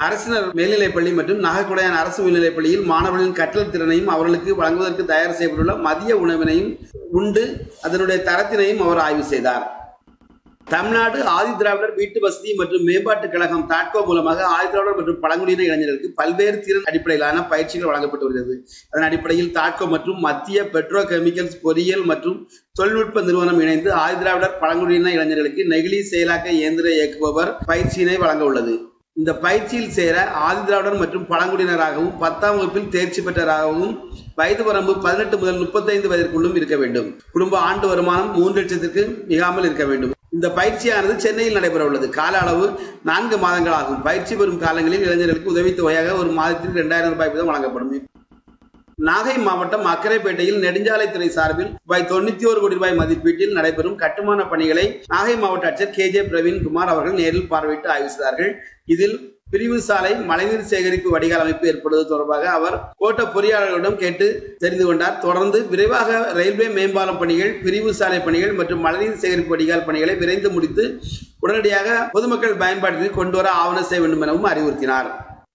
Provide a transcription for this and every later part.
அரசினர் மேல்நிலைப்பள்ளி மற்றும் நாகக்குடையான் அரசு மேல்நிலைப்பள்ளியில் மாணவர்களின் கற்றல் திறனையும் அவர்களுக்கு வழங்குவதற்கு தயார் செய்யப்பட்டுள்ள மதிய உணவினையும் உண்டு அதனுடைய தரத்தினையும் அவர் ஆய்வு செய்தார் தமிழ்நாடு ஆதி திராவிடர் வீட்டு வசதி மற்றும் மேம்பாட்டுக் கழகம் தாட்கோ மூலமாக ஆதி திராவிடர் மற்றும் பழங்குடியின இளைஞர்களுக்கு பல்வேறு திறன் அடிப்படையிலான பயிற்சிகள் வழங்கப்பட்டு வருகிறது அதன் அடிப்படையில் தாட்கோ மற்றும் மத்திய பெட்ரோ கெமிக்கல்ஸ் பொறியியல் மற்றும் தொழில்நுட்ப நிறுவனம் இணைந்து ஆதி திராவிடர் பழங்குடியின இளைஞர்களுக்கு நெகிழி செயலாக்க இயந்திர இயக்குபவர் பயிற்சியினை வழங்க உள்ளது இந்த பயிற்சியில் சேர ஆதி திராவிடர் மற்றும் பழங்குடியினராகவும் பத்தாம் வகுப்பில் தேர்ச்சி பெற்றவராகவும் வயது வரம்பு பதினெட்டு முதல் முப்பத்தைந்து வயதிற்குள்ளும் இருக்க வேண்டும் குடும்ப ஆண்டு வருமானம் மூன்று லட்சத்திற்கு மிகாமல் இருக்க வேண்டும் இந்த பயிற்சியானது சென்னையில் நடைபெற உள்ளது கால அளவு நான்கு மாதங்கள் ஆகும் பயிற்சி பெறும் காலங்களில் இளைஞர்களுக்கு உதவித்தொகையாக ஒரு மாதத்தில் இரண்டாயிரம் ரூபாய் வீதம் வழங்கப்படும் நாகை மாவட்டம் அக்கரைப்பேட்டையில் நெடுஞ்சாலைத்துறை சார்பில் ரூபாய் தொண்ணூத்தி ஒரு கோடி ரூபாய் மதிப்பீட்டில் நடைபெறும் கட்டுமான பணிகளை நாகை மாவட்ட ஆட்சியர் கே ஜே பிரவீன்குமார் அவர்கள் நேரில் பார்வையிட்டு ஆய்வு செய்தார்கள் இதில் பிரிவு சாலை மழைநீர் சேகரிப்பு வடிகால் அமைப்பு ஏற்படுவது தொடர்பாக அவர் கோட்ட பொறியாளர்களிடம் கேட்டு தெரிந்து கொண்டார் தொடர்ந்து விரைவாக ரயில்வே மேம்பாலம் பணிகள் பிரிவு சாலை பணிகள் மற்றும் மழைநீர் சேகரிப்பு வடிகால் பணிகளை விரைந்து முடித்து உடனடியாக பொதுமக்கள் பயன்பாட்டிற்கு கொண்டு வர ஆவணம் செய்ய வேண்டும் எனவும் அறிவுறுத்தினார்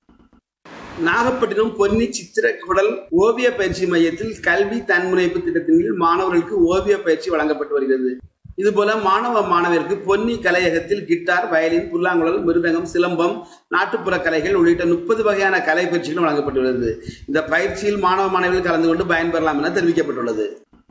நாகப்பட்டினம் பொன்னி சித்திரக்குடல் ஓவிய பயிற்சி மையத்தில் கல்வி தன்முனைப்பு திட்டத்தின் கீழ் மாணவர்களுக்கு ஓவிய பயிற்சி வழங்கப்பட்டு வருகிறது இதுபோல மாணவ மாணவருக்கு பொன்னி கலையகத்தில் கிட்டார் வயலின் புல்லாங்குழல் மிருதங்கம் சிலம்பம் நாட்டுப்புற கலைகள் உள்ளிட்ட முப்பது வகையான கலை பயிற்சிகளும் வழங்கப்பட்டுள்ளது இந்த பயிற்சியில் மாணவ மாணவிகள் கலந்து கொண்டு பயன்பெறலாம் என தெரிவிக்கப்பட்டுள்ளது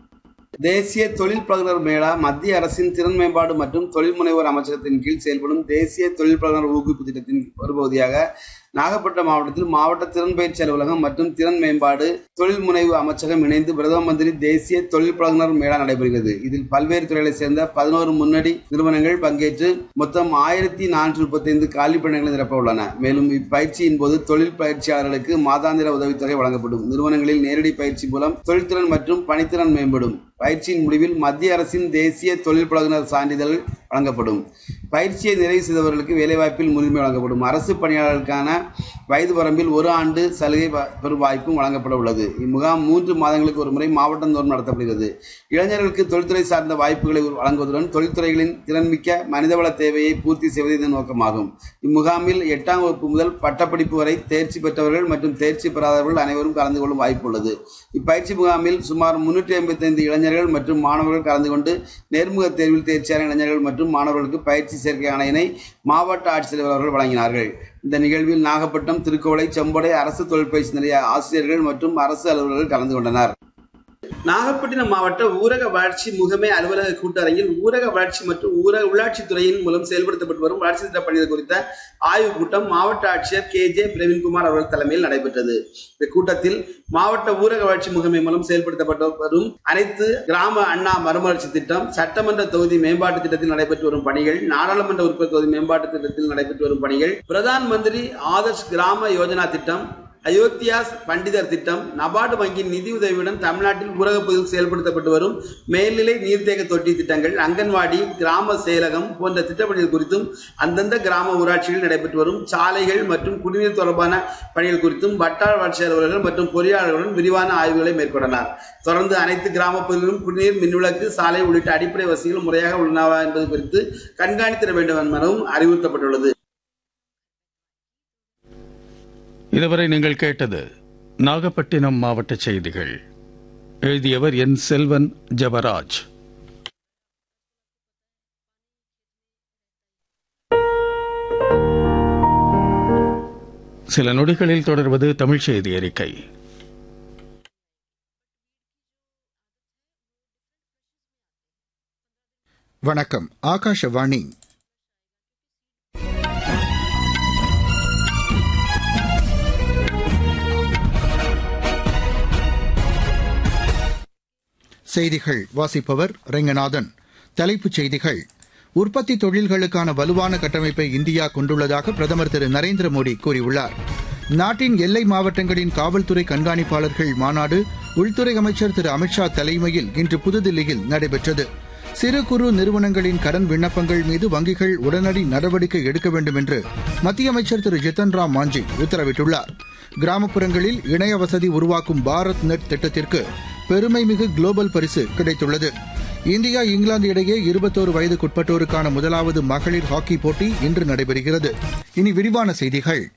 தேசிய தொழில் பழகுனர் மேளா மத்திய அரசின் திறன் மேம்பாடு மற்றும் தொழில் முனைவோர் அமைச்சகத்தின் கீழ் செயல்படும் தேசிய தொழில் பழகுனர் ஊக்குவிப்பு திட்டத்தின் ஒரு பகுதியாக நாகப்பட்டினம் மாவட்டத்தில் மாவட்ட திறன் பயிற்சி அலுவலகம் மற்றும் திறன் மேம்பாடு தொழில் முனைவு அமைச்சகம் இணைந்து பிரதம மந்திரி தேசிய தொழில் பழகுனர் மேளா நடைபெறுகிறது இதில் பல்வேறு துறைகளைச் சேர்ந்த பதினோரு முன்னணி நிறுவனங்கள் பங்கேற்று மொத்தம் ஆயிரத்தி நானூற்றி முப்பத்தைந்து காலி பணிகளை நிரப்ப உள்ளன மேலும் இப்பயிற்சியின் போது தொழில் பயிற்சியாளர்களுக்கு மாதாந்திர உதவித்தொகை வழங்கப்படும் நிறுவனங்களில் நேரடி பயிற்சி மூலம் தொழில்திறன் மற்றும் பணித்திறன் மேம்படும் பயிற்சியின் முடிவில் மத்திய அரசின் தேசிய தொழில் பழகுனர் சான்றிதழ் வழங்கப்படும் பயிற்சியை நிறைவு செய்தவர்களுக்கு வேலைவாய்ப்பில் முன்னுரிமை வழங்கப்படும் அரசு பணியாளர்களுக்கான வயது வரம்பில் ஒரு ஆண்டு சலுகை வ- பெறும் வாய்ப்பும் வழங்கப்பட உள்ளது இம்முகாம் மூன்று மாதங்களுக்கு ஒரு முறை மாவட்டந்தோறும் நடத்தப்படுகிறது இளைஞர்களுக்கு தொழில்துறை சார்ந்த வாய்ப்புகளை வழங்குவதுடன் தொழில்துறைகளின் திறன்மிக்க மனிதவள தேவையை பூர்த்தி செய்வது இதன் நோக்கமாகும் இம்முகாமில் எட்டாம் வகுப்பு முதல் பட்டப்படிப்பு வரை தேர்ச்சி பெற்றவர்கள் மற்றும் தேர்ச்சி பெறாதவர்கள் அனைவரும் கலந்து கொள்ளும் வாய்ப்பு உள்ளது இப்பயிற்சி முகாமில் சுமார் முன்னூற்றி ஐம்பத்தைந்து இளைஞர்கள் மற்றும் மாணவர்கள் கலந்து கொண்டு நேர்முக தேர்வில் தேர்ச்சியான இளைஞர்கள் மற்றும் மாணவர்களுக்கு பயிற்சி சேர்க்கை ஆணையினை மாவட்ட ஆட்சித்தலைவர் அவர்கள் வழங்கினார்கள் இந்த நிகழ்வில் நாகப்பட்டினம் திருக்கோளை செம்படை அரசு தொழிற்பயிற்சி நிலைய ஆசிரியர்கள் மற்றும் அரசு அலுவலர்கள் கலந்து கொண்டனர் நாகப்பட்டினம் மாவட்ட ஊரக வளர்ச்சி முகமை அலுவலக கூட்டரங்கில் ஊரக வளர்ச்சி மற்றும் ஊரக உள்ளாட்சித் துறையின் மூலம் செயல்படுத்தப்பட்டு வரும் வளர்ச்சி திட்ட பணிகள் குறித்த ஆய்வுக் கூட்டம் மாவட்ட ஆட்சியர் கே ஜே பிரவீன்குமார் அவர்கள் தலைமையில் நடைபெற்றது இந்த கூட்டத்தில் மாவட்ட ஊரக வளர்ச்சி முகமை மூலம் செயல்படுத்தப்பட்டு வரும் அனைத்து கிராம அண்ணா மறுமலர்ச்சி திட்டம் சட்டமன்ற தொகுதி மேம்பாட்டு திட்டத்தில் நடைபெற்று வரும் பணிகள் நாடாளுமன்ற உறுப்பினர் தொகுதி மேம்பாட்டு திட்டத்தில் நடைபெற்று வரும் பணிகள் பிரதான் மந்திரி ஆதர்ஷ் கிராம யோஜனா திட்டம் அயோத்தியாஸ் பண்டிதர் திட்டம் நபார்டு வங்கியின் நிதியுதவியுடன் தமிழ்நாட்டில் ஊரக பகுதியில் செயல்படுத்தப்பட்டு வரும் மேல்நிலை நீர்த்தேக்க தொட்டி திட்டங்கள் அங்கன்வாடி கிராம செயலகம் போன்ற திட்டப்பணிகள் குறித்தும் அந்தந்த கிராம ஊராட்சிகளில் நடைபெற்று வரும் சாலைகள் மற்றும் குடிநீர் தொடர்பான பணிகள் குறித்தும் வட்டார வளர்ச்சி அலுவலர்கள் மற்றும் பொறியாளர்களுடன் விரிவான ஆய்வுகளை மேற்கொண்டனர் தொடர்ந்து அனைத்து கிராம பகுதிகளிலும் குடிநீர் மின்விளக்கு சாலை உள்ளிட்ட அடிப்படை வசதிகள் முறையாக உள்ளனவா என்பது குறித்து கண்காணித்திட வேண்டும் எனவும் அறிவுறுத்தப்பட்டுள்ளது இதுவரை நீங்கள் கேட்டது நாகப்பட்டினம் மாவட்ட செய்திகள் எழுதியவர் என் செல்வன் ஜபராஜ் சில நொடிகளில் தொடர்வது தமிழ் செய்தி அறிக்கை வணக்கம் ஆகாஷவாணி செய்திகள் வாசிப்பவர் ரெங்கநாதன் தலைப்புச் செய்திகள் உற்பத்தி தொழில்களுக்கான வலுவான கட்டமைப்பை இந்தியா கொண்டுள்ளதாக பிரதமர் திரு நரேந்திர மோடி கூறியுள்ளார் நாட்டின் எல்லை மாவட்டங்களின் காவல்துறை கண்காணிப்பாளர்கள் மாநாடு உள்துறை அமைச்சர் திரு அமித்ஷா தலைமையில் இன்று புதுதில்லியில் நடைபெற்றது சிறு குறு நிறுவனங்களின் கடன் விண்ணப்பங்கள் மீது வங்கிகள் உடனடி நடவடிக்கை எடுக்க வேண்டும் என்று மத்திய அமைச்சர் திரு ஜித்தன் ராம் மாஞ்சி உத்தரவிட்டுள்ளார் கிராமப்புறங்களில் இணைய வசதி உருவாக்கும் பாரத் நெட் திட்டத்திற்கு பெருமைமிகு குளோபல் பரிசு கிடைத்துள்ளது இந்தியா இங்கிலாந்து இடையே இருபத்தோரு வயதுக்குட்பட்டோருக்கான முதலாவது மகளிர் ஹாக்கி போட்டி இன்று நடைபெறுகிறது இனி விரிவான செய்திகள்